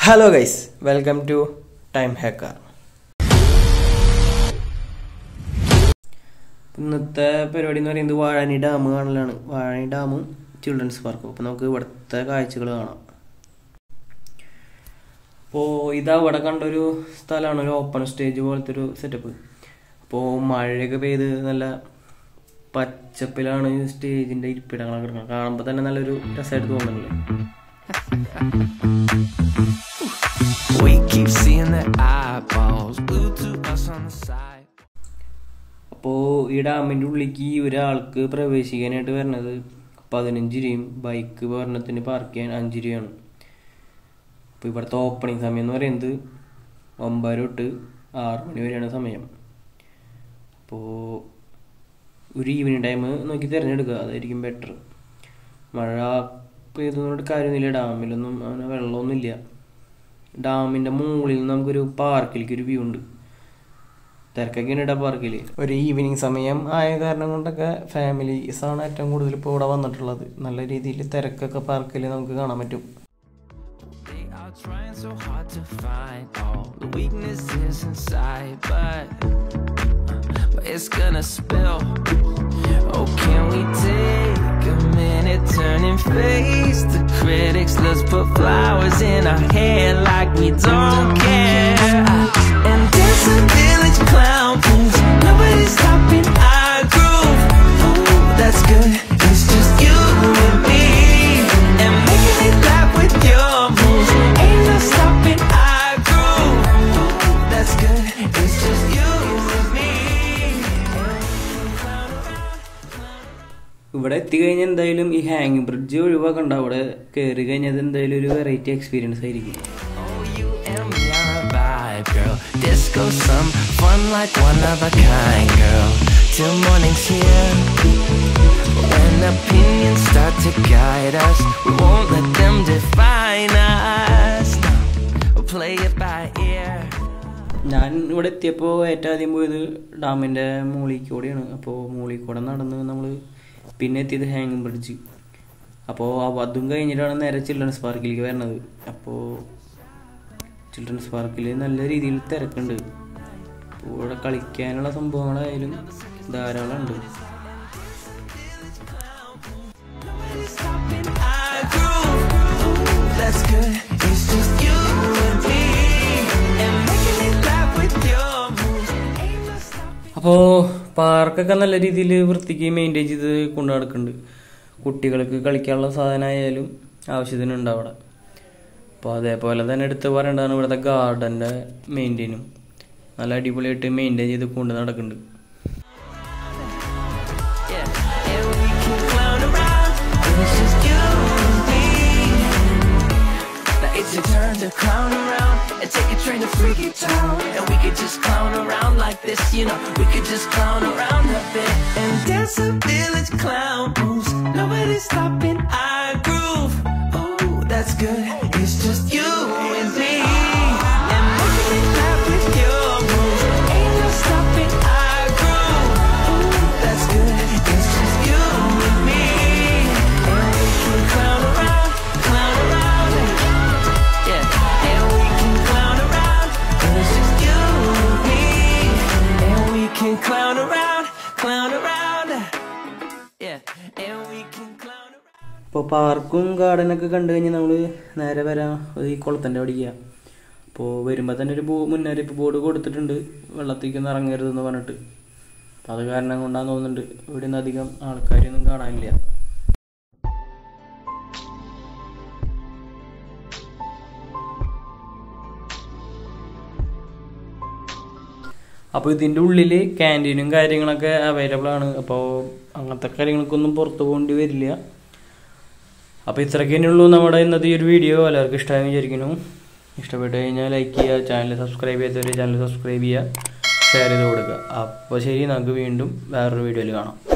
Hello guys welcome to time hacker ഇന്നത്തെ പരിപാടി എന്ന് പറയുന്നത് വാഴാനി ഡാം കാണലാണ് വാഴാനി ഡാമും ചിൽഡ്രൻസ് പാർക്കും അപ്പോൾ നമുക്ക് ഇവിടുത്തെ കാഴ്ചകൾ കാണാം അപ്പോൾ ഇതാ ഇവിടെ കണ്ടൊരു സ്ഥലമാണ് ഒരു ഓപ്പൺ സ്റ്റേജ് പോലത്തെ ഒരു സെറ്റപ്പ് അപ്പോൾ മഴയൊക്കെ പെയ്ത് നല്ല പച്ചപ്പിലാണ് ഈ സ്റ്റേജിൻ്റെ ഇരിപ്പിടങ്ങളൊക്കെ കിടക്കുന്നത് കാണുമ്പോൾ തന്നെ നല്ലൊരു രസമായിട്ട് തോന്നുന്നില്ലേ We keep seeing the eyeballs glued to us on the side. അപ്പോൾ ഈ ഡാമിൻ്റെ ഉള്ളിലേക്ക് ഒരാൾക്ക് പ്രവേശിക്കാനായിട്ട് വരുന്നത് പതിനഞ്ച് രൂപയും ബൈക്ക് ഒരെണ്ണത്തിന് പാർക്ക് ചെയ്യാൻ അഞ്ച് രൂപയാണ് അപ്പോൾ ഇവിടുത്തെ ഓപ്പണിംഗ് സമയം എന്ന് പറയുന്നത് ഒമ്പത് തൊട്ട് ആറ് മണി വരെയാണ് സമയം അപ്പോൾ ഒരു ഈവനിങ് ടൈം നോക്കി തിരഞ്ഞെടുക്കുക അതായിരിക്കും ബെറ്റർ മഴ പെയ്തുകൊണ്ട് കാര്യമൊന്നുമില്ല ഡാമിലൊന്നും അങ്ങനെ വെള്ളമൊന്നുമില്ല ഡാമിൻ്റെ മുകളിൽ നിന്ന് നമുക്കൊരു പാർക്കിലേക്ക് ഒരു വ്യൂ ഉണ്ട് തിരക്കൊക്കെ ഉണ്ട് പാർക്കിൽ ഒരു ഈവനിങ് സമയം ആയ കാരണം കൊണ്ടൊക്കെ ഫാമിലീസ് ആണ് ഏറ്റവും കൂടുതൽ ഇപ്പോൾ ഇവിടെ വന്നിട്ടുള്ളത് നല്ല രീതിയിൽ തിരക്കൊക്കെ പാർക്കിൽ നമുക്ക് കാണാൻ പറ്റും They are trying so hard to find all the weaknesses inside, but, but it's gonna spill. Oh, can we take a minute, turn and face the critics? Let's put flowers in our hair like we don't care. And dance a village clown pose. Nobody's stopping our groove. Ooh, that's good. It's just you and me. And making it laugh with your moves. Ain't no stopping our groove. Ooh, that's good. It's just you and me. ഇവിടെ എത്തിക്കഴിഞ്ഞാൽ എന്തായാലും ഈ ഹാങ്ങിങ് bridge ഒഴിവാക്കണ്ട അവിടെ കയറി കഴിഞ്ഞാൽ എന്തായാലും ഒരു വെറൈറ്റി എക്സ്പീരിയൻസ് ആയിരിക്കും Oh, you and me are a vibe, girl. Disco, some fun like one of a kind, girl. Till morning's here. When opinions start to guide us, we won't let them define us. No, play it by ear. ഞാൻ ഇവിടെ എത്തിയപ്പോൾ ഏറ്റവും ആദ്യം പോയത് ഡാമിൻ്റെ മൂളിക്കൂടെയാണ് അപ്പോൾ മൂളിക്കൂടെ നടന്ന് നമ്മൾ പിന്നെ എത്തിയത് ഹാങ്ങിങ് ബ്രിഡ്ജ് അപ്പോൾ അതും കഴിഞ്ഞിട്ടാണ് നേരെ ചിൽഡ്രൻസ് പാർക്കിലേക്ക് വരുന്നത് അപ്പോൾ ചിൽഡ്രൻസ് പാർക്കിൽ നല്ല രീതിയിൽ തിരക്കുണ്ട് അപ്പോൾ ഇവിടെ കളിക്കാനുള്ള സംഭവങ്ങളായാലും ധാരാളം ഉണ്ട് Stopping our groove. Ooh, that's good. It's just you and me. And making it laugh with your moves. Ain't no stopping. അപ്പോൾ പാർക്കൊക്കെ നല്ല രീതിയിൽ വൃത്തിക്ക് മെയിൻറ്റെയിൻ ചെയ്ത് കൊണ്ടു നടക്കുന്നുണ്ട് കുട്ടികൾക്ക് കളിക്കാനുള്ള സാധനമായാലും ആവശ്യത്തിനുണ്ട് അവിടെ അപ്പോൾ അതേപോലെ തന്നെ എടുത്ത് പറയേണ്ടതാണ് ഇവിടുത്തെ ഗാർഡൻ്റെ മെയിൻറ്റെയിനും നല്ല അടിപൊളിയായിട്ട് മെയിൻറ്റെയിൻ ചെയ്ത് കൊണ്ട് നടക്കുന്നുണ്ട് Yeah, and we can clown around. And it's just you and me. Now it's your turn to clown around and take a train to Freaky Town. And we could just clown around like this, you know. We could just clown around a bit and dance a village clown moves. Nobody's stopping our groove. Ooh, that's good. It's just you and me. And making it laugh with your moves. Ain't no stopping our groove. Ooh, that's good. It's just you and me. And we can clown around, clown around. Yeah, and we can clown around. And it's just you and me. And we can clown around, clown around. Yeah, and we can clown around. ഇപ്പോൾ പാർക്കും ഗാർഡനൊക്കെ കണ്ടു കഴിഞ്ഞാൽ നമ്മൾ നേരെ വരാം ഈ കുളത്തിൻ്റെ അടിക്കുക അപ്പോൾ വരുമ്പോൾ തന്നെ ഒരു ബോ മുന്നറിയിപ്പ് ബോർഡ് കൊടുത്തിട്ടുണ്ട് വെള്ളത്തേക്ക് ഒന്നും ഇറങ്ങരുതെന്ന് പറഞ്ഞിട്ട് അപ്പോൾ അത് കാരണം കൊണ്ടാന്ന് തോന്നുന്നുണ്ട് ഇവിടെ നിന്ന് അധികം ആൾക്കാരൊന്നും കാണാനില്ല അപ്പോൾ ഇതിൻ്റെ ഉള്ളിൽ ക്യാൻറ്റീനും കാര്യങ്ങളൊക്കെ അവൈലബിൾ ആണ് അപ്പോൾ അങ്ങനത്തെ കാര്യങ്ങൾക്കൊന്നും പുറത്തു പോകേണ്ടി വരില്ല അപ്പോൾ ഇത്രയൊക്കെ ഉള്ളൂ നമ്മുടെ ഇന്നത്തെ ഈ ഒരു വീഡിയോ എല്ലാവർക്കും ഇഷ്ടമായി വിചാരിക്കുന്നു ഇഷ്ടപ്പെട്ട് കഴിഞ്ഞാൽ ലൈക്ക് ചെയ്യുക ചാനൽ സബ്സ്ക്രൈബ് ചെയ്യാത്തവർ ചാനൽ സബ്സ്ക്രൈബ് ചെയ്യുക ഷെയർ ചെയ്ത് കൊടുക്കുക അപ്പോൾ ശരി നമുക്ക് വീണ്ടും വേറൊരു വീഡിയോയിൽ കാണാം